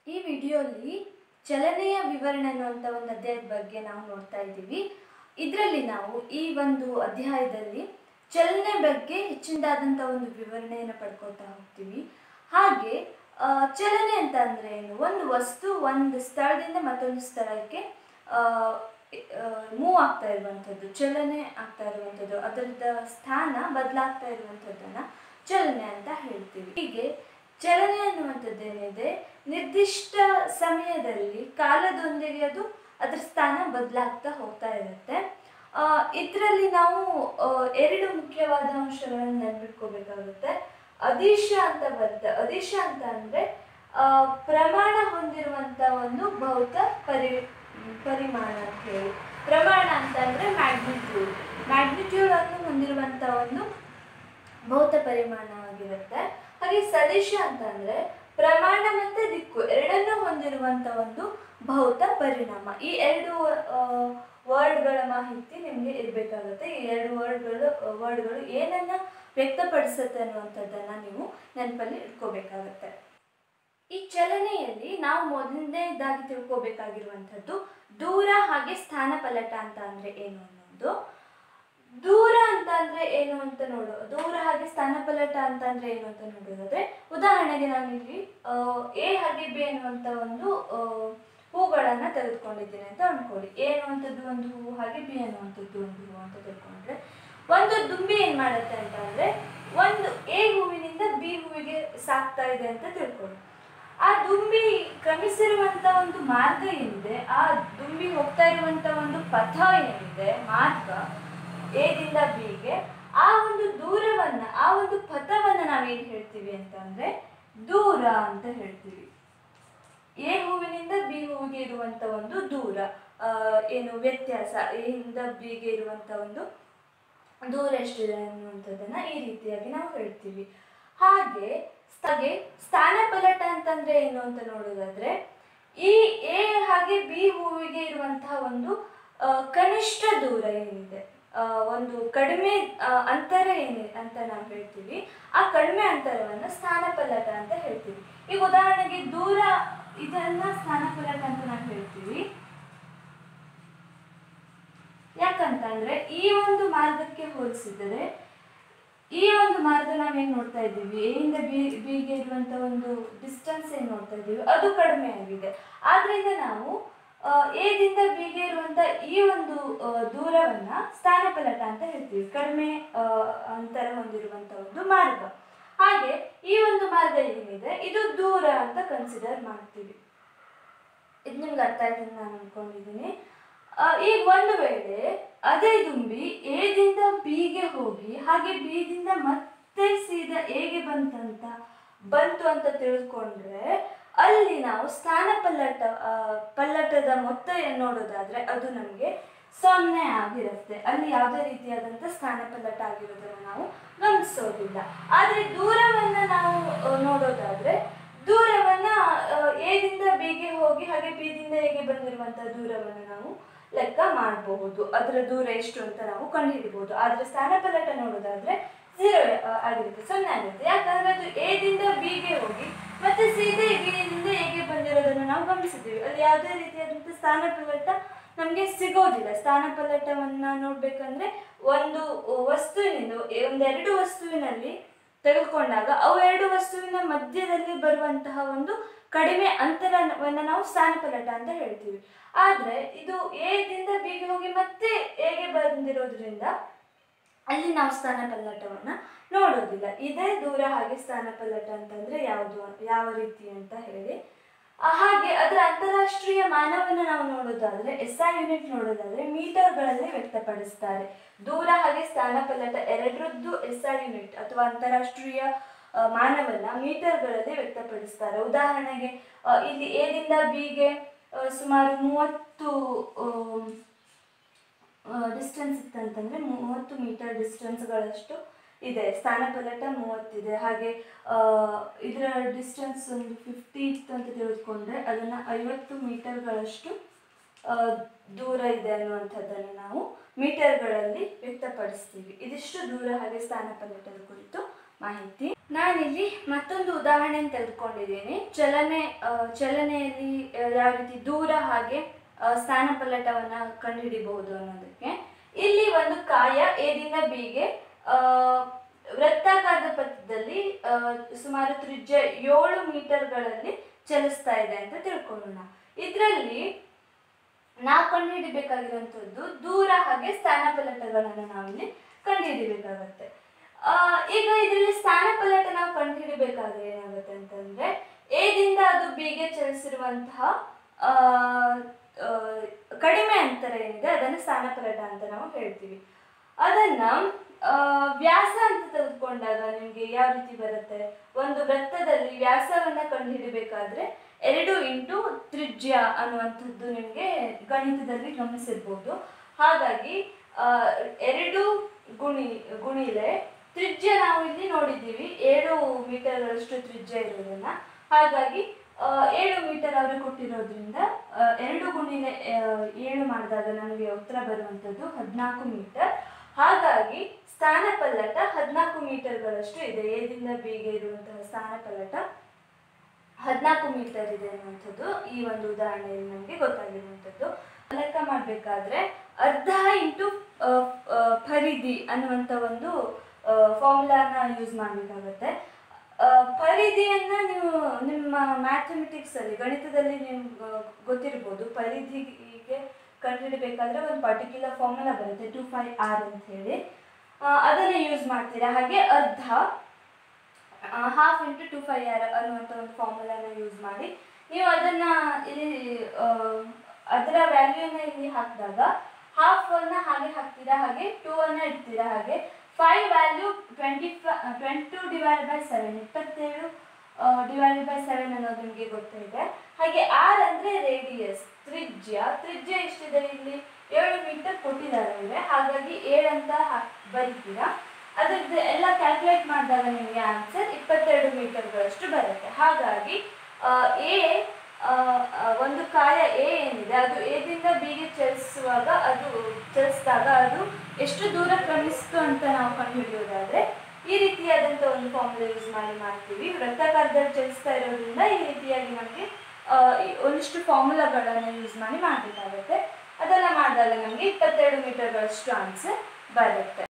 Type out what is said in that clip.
ಈ ವಿಡಿಯೋಲಿ ಚಲನೆಯ ವಿವರಣೆ ಅನ್ನುವಂಥ ಒಂದು ಅಧ್ಯಾಯದ ಬಗ್ಗೆ ನಾವು ನೋಡ್ತಾ ಇದ್ದೀವಿ ಇದರಲ್ಲಿ ನಾವು ಈ ಒಂದು ಅಧ್ಯಾಯದಲ್ಲಿ ಚಲನೆ ಬಗ್ಗೆ ಹೆಚ್ಚಿನದಾದಂಥ ಒಂದು ವಿವರಣೆಯನ್ನು ಪಡ್ಕೊತಾ ಹೋಗ್ತೀವಿ ಹಾಗೆ ಆ, ಚಲನೆ ಅಂತ ಅಂದರೆ ಏನು ಒಂದು ವಸ್ತು ಒಂದು ಸ್ಥಳದಿಂದ ಮತ್ತೊಂದು ಸ್ಥಳಕ್ಕೆ ಮೂವ್ ಆಗ್ತಾ ಇರುವಂಥದ್ದು ಚಲನೆ ಆಗ್ತಾ ಇರುವಂಥದ್ದು ಅದರದ ಸ್ಥಾನ ಬದಲಾಗ್ತಾ ಇರುವಂಥದ್ದನ್ನು ಚಲನೆ ಅಂತ ಹೇಳ್ತೀವಿ ಹೀಗೆ ಚಲನೆ ಅನ್ನುವಂಥದ್ದು ಏನಿದೆ ನಿರ್ದಿಷ್ಟ ಸಮಯದಲ್ಲಿ ಕಾಲದೊಂದಿಗೆ ಅದು ಅದರ ಸ್ಥಾನ ಬದಲಾಗ್ತಾ ಹೋಗ್ತಾ ಇರುತ್ತೆ ಇದರಲ್ಲಿ ನಾವು ಆ, ಎರಡು ಮುಖ್ಯವಾದ ಅಂಶಗಳನ್ನು ನೆನ್ಪಿಟ್ಕೋಬೇಕಾಗುತ್ತೆ ಅದಿಶ ಅಂತ ಬರುತ್ತೆ ಅದಿಶ ಅಂತ ಅಂದರೆ ಪ್ರಮಾಣ ಹೊಂದಿರುವಂಥ ಒಂದು ಭೌತ ಪರಿ ಪರಿಮಾಣ ಅಂತ ಹೇಳಿ ಪ್ರಮಾಣ ಅಂತ ಅಂದರೆ ಮ್ಯಾಗ್ನಿಟ್ಯೂಡ್ ಮ್ಯಾಗ್ನಿಟ್ಯೂಡ್ ಅನ್ನು ಹೊಂದಿರುವಂಥ ಒಂದು ಭೌತ ಪರಿಮಾಣವಾಗಿರುತ್ತೆ ಹಾಗೆ ಸದಿಶ ಅಂತಂದ್ರೆ ಪ್ರಮಾಣ ಮತ್ತೆ ದಿಕ್ಕು ಎರಡನ್ನೂ ಹೊಂದಿರುವಂತ ಒಂದು ಭೌತ ಪರಿಣಾಮ ಈ ಎರಡು ವರ್ಡ್ಗಳ ಮಾಹಿತಿ ನಿಮಗೆ ಇರಬೇಕಾಗುತ್ತೆ ಈ ಎರಡು ವರ್ಡ್ಗಳು ವರ್ಡ್ಗಳು ಏನನ್ನ ವ್ಯಕ್ತಪಡಿಸುತ್ತೆ ಅನ್ನುವಂಥದ್ದನ್ನ ನೀವು ನೆನಪಲ್ಲಿ ಇಟ್ಕೋಬೇಕಾಗುತ್ತೆ ಈ ಚಲನೆಯಲ್ಲಿ ನಾವು ಮೊದಲನೇದಾಗಿ ತಿಳ್ಕೊಬೇಕಾಗಿರುವಂಥದ್ದು ದೂರ ಹಾಗೆ ಸ್ಥಾನ ಪಲ್ಲಟ ಅಂತ ಅಂದ್ರೆ ಏನು ಅನ್ನೋದು ದೂರ ಅಂತ ಅಂದ್ರೆ ಏನು ಅಂತ ನೋಡು ದೂರ ಹಾಗೆ ಸ್ಥಾನಪಲ್ಲಟ ಅಂತ ಅಂದ್ರೆ ಏನು ಅಂತ ನೋಡೋದಾದ್ರೆ ಉದಾಹರಣೆಗೆ ನಾನು ಇಲ್ಲಿ ಎ ಹಾಗೆ ಬಿ ಅನ್ನುವಂಥ ಒಂದು ಆ, ಹೂಗಳನ್ನ ತೆಗೆದುಕೊಂಡಿದ್ದೀನಿ ಅಂತ ಅನ್ಕೊಳ್ಳಿ ಎ ಅನ್ನುವಂಥದ್ದು ಒಂದು ಹೂವು ಹಾಗೆ ಬಿ ಅನ್ನುವಂಥದ್ದು ಒಂದು ಹೂವು ಅಂತ ತಿಳ್ಕೊಂಡ್ರೆ ಒಂದು ದುಂಬಿ ಏನ್ ಮಾಡುತ್ತೆ ಅಂತ ಅಂದ್ರೆ ಒಂದು ಎ ಹೂವಿನಿಂದ ಬಿ ಹೂವಿಗೆ ಸಾಕ್ತಾ ಇದೆ ಅಂತ ತಿಳ್ಕೊಳ್ಳಿ ಆ ದುಂಬಿ ಕ್ರಮಿಸಿರುವಂತ ಒಂದು ಮಾರ್ಗ ಏನಿದೆ ಆ ದುಂಬಿ ಹೋಗ್ತಾ ಇರುವಂತ ಒಂದು ಪಥ ಏನಿದೆ ಮಾರ್ಗ ಎದಿಂದ ಬಿಗೆ ಆ ಒಂದು ದೂರವನ್ನ ಆ ಒಂದು ಪಥವನ್ನ ನಾವೇನ್ ಹೇಳ್ತೀವಿ ಅಂತಂದ್ರೆ ದೂರ ಅಂತ ಹೇಳ್ತೀವಿ ಎ ಹೂವಿನಿಂದ ಬಿ ಹೂವಿಗೆ ಇರುವಂತ ಒಂದು ದೂರ ಆ, ಏನು ವ್ಯತ್ಯಾಸ ಎ ಇಂದ ಬಿಗೆ ಇರುವಂತ ಒಂದು ದೂರ ಎಷ್ಟಿದೆ ಅನ್ನುವಂಥದ್ದನ್ನ ಈ ರೀತಿಯಾಗಿ ನಾವು ಹೇಳ್ತೀವಿ ಹಾಗೆ ಹಾಗೆ ಸ್ಥಾನ ಪಲಟ ಅಂತಂದ್ರೆ ಏನು ಅಂತ ನೋಡೋದಾದ್ರೆ ಈ ಎ ಹಾಗೆ ಬಿ ಹೂವಿಗೆ ಇರುವಂತಹ ಒಂದು ಆ, ಕನಿಷ್ಠ ದೂರ ಏನಿದೆ ಆ, ಒಂದು ಕಡಿಮೆ ಆ, ಅಂತರ ಏನಿದೆ ಅಂತ ನಾವು ಹೇಳ್ತೀವಿ ಆ ಕಡಿಮೆ ಅಂತರವನ್ನು ಸ್ಥಾನ ಪಲ್ಲಟ ಅಂತ ಹೇಳ್ತೀವಿ ಈಗ ಉದಾಹರಣೆಗೆ ದೂರ ಇದನ್ನ ಸ್ಥಾನ ಪಲ್ಲಟ ಅಂತ ನಾವು ಹೇಳ್ತೀವಿ ಯಾಕಂತಂದ್ರೆ ಈ ಒಂದು ಮಾರ್ಗಕ್ಕೆ ಹೋಲಿಸಿದರೆ ಈ ಒಂದು ಮಾರ್ಗ ನಾವೇನ್ ನೋಡ್ತಾ ಇದ್ದೀವಿ ಎ ಇಂದ ಬಿ ಬಿಗೆ ಇರುವಂತ ಒಂದು ಡಿಸ್ಟೆನ್ಸ್ ಏನ್ ನೋಡ್ತಾ ಇದ್ದೀವಿ ಅದು ಕಡಿಮೆ ಆಗಿದೆ ಆದ್ರಿಂದ ನಾವು ಆ, ಎ ದಿಂದ ಬಿಗೆ ಇರುವಂತ ಈ ಒಂದು ಆ, ದೂರವನ್ನ ಸ್ಥಾನಪಲಟ ಅಂತ ಹೇಳ್ತೀವಿ ಕಡಿಮೆ ಆ, ಅಂತರ ಹೊಂದಿರುವಂತ ಒಂದು ಮಾರ್ಗ ಹಾಗೆ ಈ ಒಂದು ಮಾರ್ಗ ಏನಿದೆ ಇದು ದೂರ ಅಂತ ಕನ್ಸಿಡರ್ ಮಾಡ್ತೀವಿ ಇದು ನಿಮ್ಗೆ ಅರ್ಥ ಆಯ್ತು ಅಂತ ನಾನು ಅನ್ಕೊಂಡಿದ್ದೀನಿ ಆ, ಈಗ ಒಂದು ವೇಳೆ ಅದೇ ದುಂಬಿ ಎದಿಂದ ಬಿಗೆ ಹೋಗಿ ಹಾಗೆ ಬಿದಿಂದ ಮತ್ತೆ ಸೀದಾ ಎಗೆ ಬಂತಂತ ಬಂತು ಅಂತ ತಿಳ್ಕೊಂಡ್ರೆ ಅಲ್ಲಿ ನಾವು ಸ್ಥಾನ ಪಲ್ಲಟ ಆ, ಪಲ್ಲಟದ ಮೊತ್ತ ಏನ್ ನೋಡೋದಾದ್ರೆ ಅದು ನಮಗೆ ಸೊನ್ನೆ ಆಗಿರುತ್ತೆ ಅಲ್ಲಿ ಯಾವುದೇ ರೀತಿಯಾದಂಥ ಸ್ಥಾನ ಪಲ್ಲಟ ಆಗಿರೋದನ್ನ ನಾವು ಗಮನಿಸೋದಿಲ್ಲ ಆದ್ರೆ ದೂರವನ್ನ ನಾವು ಆ, ನೋಡೋದಾದ್ರೆ ದೂರವನ್ನ ಆ, ಎದಿಂದ ಬಿಗೆ ಹೋಗಿ ಹಾಗೆ ಬಿದಿಂದ ಎಗೆ ಬಂದಿರುವಂತಹ ದೂರವನ್ನು ನಾವು ಲೆಕ್ಕ ಮಾಡಬಹುದು ಅದರ ದೂರ ಎಷ್ಟು ಅಂತ ನಾವು ಕಂಡುಹಿಡಿಬಹುದು ಆದ್ರೆ ಸ್ಥಾನಪಲ್ಲಟ ನೋಡೋದಾದ್ರೆ ಝೀರೋ ಆಗಿರುತ್ತೆ ಸೊನ್ನೆ ಆಗಿರುತ್ತೆ ಯಾಕಂದ್ರೆ ಅದು ಎದಿಂದ ಬಿಗೆ ಹೋಗಿ ಮತ್ತೆ ಸೀದೆ ಬಿಯಿಂದ ಎಗೆ ಬಂದಿರೋದನ್ನು ನಾವು ಗಮನಿಸಿದ್ದೀವಿ ಅಲ್ಲಿ ಯಾವುದೇ ರೀತಿಯಾದಂಥ ಸ್ಥಾನಪಲ್ಲಟ ನಮಗೆ ಸಿಗೋದಿಲ್ಲ ಸ್ಥಾನಪಲ್ಲಟವನ್ನ ನೋಡ್ಬೇಕಂದ್ರೆ ಒಂದು ವಸ್ತುವಿನಿಂದ ಒಂದೆರಡು ವಸ್ತುವಿನಲ್ಲಿ ತೆಗೆದುಕೊಂಡಾಗ ಅವು ಎರಡು ವಸ್ತುವಿನ ಮಧ್ಯದಲ್ಲಿ ಬರುವಂತಹ ಒಂದು ಕಡಿಮೆ ಅಂತರವನ್ನ ನಾವು ಸ್ಥಾನಪಲ್ಲಟ ಅಂತ ಹೇಳ್ತೀವಿ ಆದ್ರೆ ಇದು ಎದಿಂದ ಬಿಗೆ ಹೋಗಿ ಮತ್ತೆ ಎಗೆ ಬಂದಿರೋದ್ರಿಂದ ಅಲ್ಲಿ ನಾವು ಸ್ಥಾನಪಲ್ಲಟವನ್ನ ನೋಡೋದಿಲ್ಲ ಇದೇ ದೂರ ಹಾಗೆ ಸ್ಥಾನಪಲ್ಲಟ ಅಂತಂದ್ರೆ ಯಾವುದು ಯಾವ ರೀತಿ ಅಂತ ಹೇಳಿ ಆ, ಹಾಗೆ ಅದರ ಅಂತಾರಾಷ್ಟ್ರೀಯ ಮಾನವನ್ನ ನಾವು ನೋಡೋದಾದ್ರೆ ಎಸ್ ಐ ಯೂನಿಟ್ ನೋಡೋದಾದ್ರೆ ಮೀಟರ್ಗಳಲ್ಲಿ ವ್ಯಕ್ತಪಡಿಸ್ತಾರೆ ದೂರ ಹಾಗೆ ಸ್ಥಾನಪಲ್ಲಟ ಎರಡರದ್ದು ಎಸ್ ಐ ಯೂನಿಟ್ ಅಥವಾ ಅಂತಾರಾಷ್ಟ್ರೀಯ ಆ, ಮಾನವನ್ನ ಮೀಟರ್ಗಳಲ್ಲಿ ವ್ಯಕ್ತಪಡಿಸ್ತಾರೆ ಉದಾಹರಣೆಗೆ ಆ, ಇಲ್ಲಿ ಎದಿಂದ ಬಿಗೆ ಸುಮಾರು ಮೂವತ್ತು ಡಿಸ್ಟೆನ್ಸ್ ಇತ್ತಂತಂದ್ರೆ ಮೂವತ್ತು ಮೀಟರ್ ಡಿಸ್ಟೆನ್ಸ್ಗಳಷ್ಟು ಇದೆ ಸ್ಥಾನಪಲ್ಲಟ ಮೂವತ್ತಿದೆ ಹಾಗೆ ಆ, ಇದರ ಡಿಸ್ಟೆನ್ಸ್ ಒಂದು ಫಿಫ್ಟಿ ಇತ್ತು ಅಂತ ತಿಳಿದುಕೊಂಡ್ರೆ ಅದನ್ನು ಐವತ್ತು ಮೀಟರ್ಗಳಷ್ಟು ಆ, ದೂರ ಇದೆ ಅನ್ನುವಂಥದ್ದನ್ನು ನಾವು ಮೀಟರ್ಗಳಲ್ಲಿ ವ್ಯಕ್ತಪಡಿಸ್ತೀವಿ ಇದಿಷ್ಟು ದೂರ ಹಾಗೆ ಸ್ಥಾನಪಲ್ಲಟದ ಕುರಿತು ಮಾಹಿತಿ ನಾನಿಲ್ಲಿ ಮತ್ತೊಂದು ಉದಾಹರಣೆ ತೆಗೆದುಕೊಂಡಿದ್ದೀನಿ ಚಲನೆ ಆ, ಚಲನೆಯಲ್ಲಿ ಆ, ಯಾವ ರೀತಿ ದೂರ ಹಾಗೆ ಆ, ಸ್ಥಾನಪಲ್ಲಟವನ್ನ ಕಂಡುಹಿಡಿಬಹುದು ಅನ್ನೋದಕ್ಕೆ ಇಲ್ಲಿ ಒಂದು ಕಾಯ ಎದಿಂದ ಬಿಗೆ ಆ, ವೃತ್ತಾಕಾರದ ಪಥದಲ್ಲಿ ಆ, ಸುಮಾರು ತ್ರಿಜ್ಯ ಏಳು ಮೀಟರ್ಗಳಲ್ಲಿ ಚಲಿಸ್ತಾ ಇದೆ ಅಂತ ತಿಳ್ಕೊಳ್ಳೋಣ ಇದರಲ್ಲಿ ನಾವು ಕಂಡುಹಿಡಿಬೇಕಾಗಿರುವಂಥದ್ದು ದೂರ ಹಾಗೆ ಸ್ಥಾನಪಲ್ಲಟಗಳನ್ನು ನಾವಿಲ್ಲಿ ಕಂಡುಹಿಡಿಬೇಕಾಗತ್ತೆ ಆ, ಈಗ ಇದರಲ್ಲಿ ಸ್ಥಾನಪಲ್ಲಟ ನಾವು ಕಂಡುಹಿಡಿಬೇಕಾದ್ರೆ ಏನಾಗುತ್ತೆ ಅಂತಂದ್ರೆ ಎದಿಂದ ಅದು ಬಿಗೆ ಚಲಿಸಿರುವಂತಹ ಆ, ಆ, ಕಡಿಮೆ ಅಂತರ ಏನಿದೆ ಅದನ್ನು ಸ್ಥಾನಪಲ್ಲಟ ಅಂತ ನಾವು ಹೇಳ್ತೀವಿ ಅದನ್ನ ಆ, ವ್ಯಾಸ ಅಂತ ತೆಗೆದುಕೊಂಡಾಗ ನಿಮಗೆ ಯಾವ ರೀತಿ ಬರುತ್ತೆ ಒಂದು ವೃತ್ತದಲ್ಲಿ ವ್ಯಾಸವನ್ನ ಕಂಡುಹಿಡಿಬೇಕಾದ್ರೆ ಎರಡು ಇಂಟು ತ್ರಿಜ್ಯ ಅನ್ನುವಂಥದ್ದು ನಿಮಗೆ ಗಣಿತದಲ್ಲಿ ಗಮನಿಸಿರ್ಬೋದು ಹಾಗಾಗಿ ಆ, ಎರಡು ಗುಣಿ ಗುಣಿಲೆ ತ್ರಿಜ್ಯ ನಾವು ಇಲ್ಲಿ ನೋಡಿದ್ದೀವಿ ಏಳು ಮೀಟರ್ಗಳಷ್ಟು ತ್ರಿಜ್ಯ ಇರೋದನ್ನ ಹಾಗಾಗಿ ಆ, ಏಳು ಮೀಟರ್ ಅವರು ಕೊಟ್ಟಿರೋದ್ರಿಂದ ಆ, ಎರಡು ಗುಣಿಲೆ ಆ, ಏಳು ಮಾಡಿದಾಗ ನಮಗೆ ಉತ್ತರ ಬರುವಂಥದ್ದು ಹದಿನಾಲ್ಕು ಮೀಟರ್ ಹಾಗಾಗಿ ಸ್ಥಾನಪಲ್ಲಟ ಹದಿನಾಲ್ಕು ಮೀಟರ್ಗಳಷ್ಟು ಇದೆ ಎದಿಂದ ಬಿಗೆ ಇರುವಂತಹ ಸ್ಥಾನಪಲ್ಲಟ ಹದಿನಾಲ್ಕು ಮೀಟರ್ ಇದೆ ಅನ್ನುವಂಥದ್ದು ಈ ಒಂದು ಉದಾಹರಣೆಯಲ್ಲಿ ನಮಗೆ ಗೊತ್ತಾಗಿರುವಂಥದ್ದು ಲೆಕ್ಕ ಮಾಡಬೇಕಾದ್ರೆ ಅರ್ಧ ಇಂಟು ಪರಿಧಿ ಅನ್ನುವಂಥ ಒಂದು ಫಾರ್ಮುಲಾನ ಯೂಸ್ ಮಾಡಬೇಕಾಗತ್ತೆ ಪರಿಧಿಯನ್ನ ನೀವು ನಿಮ್ಮ ಮ್ಯಾಥಮೆಟಿಕ್ಸ್ ಅಲ್ಲಿ ಗಣಿತದಲ್ಲಿ ನಿಮ್ಗೆ ಗೊತ್ತಿರ್ಬೋದು ಪರಿಧಿಗೆ ಕಂಡುಹಿಡಬೇಕಾದ್ರೆ ಒಂದು ಪರ್ಟಿಕ್ಯುಲರ್ ಫಾರ್ಮುಲಾ ಬರುತ್ತೆ ಟು ಫೈವ್ ಆರ್ ಅಂತ ಹೇಳಿ ಆ, ಅದನ್ನ ಯೂಸ್ ಮಾಡ್ತೀರಾ ಹಾಗೆ ಅರ್ಧ half into two pi R ಅನ್ನುವಂಥ ಒಂದು ಫಾರ್ಮುಲಾನ ಯೂಸ್ ಮಾಡಿ ನೀವು ಅದನ್ನ ಇಲ್ಲಿ ಆ, ಅದರ ವ್ಯಾಲ್ಯೂನ ಇಲ್ಲಿ ಹಾಕಿದಾಗ ಹಾಫ್ ಅನ್ನ ಹಾಗೆ ಹಾಕ್ತೀರಾ ಹಾಗೆ ಟೂ ಅನ್ನ ಇಡ್ತೀರಾ ಹಾಗೆ pi value twenty twenty two divide by seven ಇಪ್ಪತ್ತೇಳು ಡಿವೈಡ್ ಬೈ ಸೆವೆನ್ ಅನ್ನೋದು ನಿಮಗೆ ಗೊತ್ತಿದೆ ಹಾಗೆ ಆರ್ ಅಂದ್ರೆ ರೇಡಿಯಸ್ ತ್ರಿಜ್ಯ ತ್ರಿಜ್ಯ ಎಷ್ಟಿದೆ ಇಲ್ಲಿ ಏಳು ಮೀಟರ್ ಕೊಟ್ಟಿದ್ದಾರೆ ಇವೆ ಹಾಗಾಗಿ ಏಳು ಅಂತ ಹಾಕ್ ಬರೀತೀರಾ ಅದ್ರದ್ದು ಎಲ್ಲ ಕ್ಯಾಲ್ಕುಲೇಟ್ ಮಾಡಿದಾಗ ನಿಮಗೆ ಆನ್ಸರ್ ಇಪ್ಪತ್ತೆರಡು ಮೀಟರ್ಗಳಷ್ಟು ಬರುತ್ತೆ ಹಾಗಾಗಿ ಎ ಒಂದು ಕಾಯ ಎ ಏನಿದೆ ಅದು ಎದಿಂದ ಬಿಗೆ ಚಲಿಸುವಾಗ ಅದು ಚಲಿಸಿದಾಗ ಅದು ಎಷ್ಟು ದೂರ ಕ್ರಮಿಸ್ತು ಅಂತ ನಾವು ಕಂಡುಹಿಡಿಯೋದಾದ್ರೆ ಈ ರೀತಿಯಾದಂಥ ಒಂದು ಫಾರ್ಮುಲಾ ಯೂಸ್ ಮಾಡಿ ಮಾಡ್ತೀವಿ ವೃತ್ತಾಕಾರದಲ್ಲಿ ಚಲಿಸ್ತಾ ಇರೋದ್ರಿಂದ ಈ ರೀತಿಯಾಗಿ ನಮಗೆ ಆ, ಈ ಒಂದಿಷ್ಟು ಫಾರ್ಮುಲಾಗಳನ್ನು ಯೂಸ್ ಮಾಡಿ ಮಾಡಬೇಕಾಗುತ್ತೆ ಅದೆಲ್ಲ ಮಾಡಿದಾಗ ನಮಗೆ ಇಪ್ಪತ್ತೆರಡು ಮೀಟರ್ಗಳಷ್ಟು ಆನ್ಸರ್ ಬರುತ್ತೆ